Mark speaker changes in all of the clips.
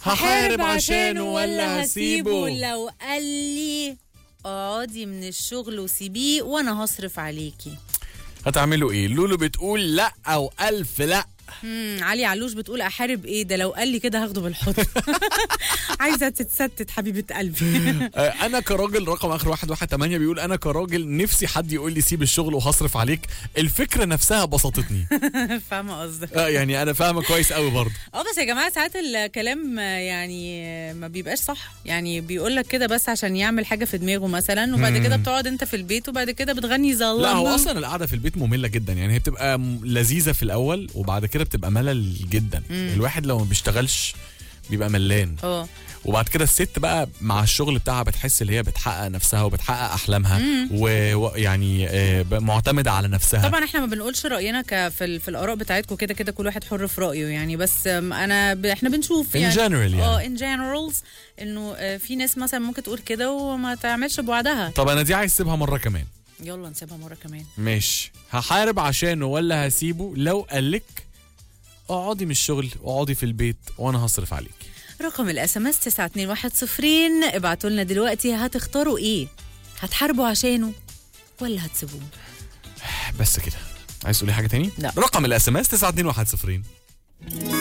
Speaker 1: هحارب عشانه ولا هسيبه
Speaker 2: لو قال لي اقعدي من الشغل وسيبيه وانا هصرف عليكي
Speaker 1: هتعملوا ايه لولو بتقول لا او الف لا
Speaker 2: امم علي علوش بتقول احارب ايه ده لو قال لي كده هاخده بالحضن عايزه تتستت حبيبه قلبي
Speaker 1: آه، انا كراجل رقم اخر واحد واحد تمانية بيقول انا كراجل نفسي حد يقول لي سيب الشغل وهصرف عليك الفكره نفسها بسطتني
Speaker 2: فاهمه قصدك
Speaker 1: آه، يعني انا فاهمه كويس قوي برضه
Speaker 2: اه بس يا جماعه ساعات الكلام آه، يعني آه، ما بيبقاش صح يعني بيقول لك كده بس عشان يعمل حاجه في دماغه مثلا وبعد كده بتقعد انت في البيت وبعد كده بتغني زي
Speaker 1: لا هو اصلا القعده في البيت ممله جدا يعني هي بتبقى م- لذيذه في الاول وبعد كده بتبقى ملل جدا الواحد لو ما بيشتغلش بيبقى ملان
Speaker 2: اه
Speaker 1: وبعد كده الست بقى مع الشغل بتاعها بتحس ان هي بتحقق نفسها وبتحقق احلامها و- ويعني آه، ب- معتمده على نفسها
Speaker 2: طبعا احنا ما بنقولش راينا ك في, ال- في الاراء بتاعتكم كده كده كل واحد حر في رايه يعني بس آم، انا ب... احنا بنشوف
Speaker 1: In
Speaker 2: يعني
Speaker 1: general يعني.
Speaker 2: اه ان جنرالز انه آه، في ناس مثلا ممكن تقول كده وما تعملش بوعدها
Speaker 1: طب انا دي عايز اسيبها مره كمان
Speaker 2: يلا نسيبها مره كمان
Speaker 1: ماشي هحارب عشانه ولا هسيبه لو قالك اقعدي من الشغل اقعدي في البيت وانا هصرف عليك
Speaker 2: رقم الاس ام اس 92110 ابعتوا لنا دلوقتي هتختاروا ايه هتحاربوا عشانه ولا هتسيبوه
Speaker 1: بس كده عايز تقولي حاجه تاني
Speaker 2: لا.
Speaker 1: رقم الاس ام اس 92110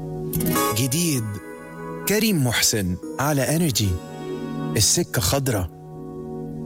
Speaker 3: جديد كريم محسن على انرجي السكة خضرة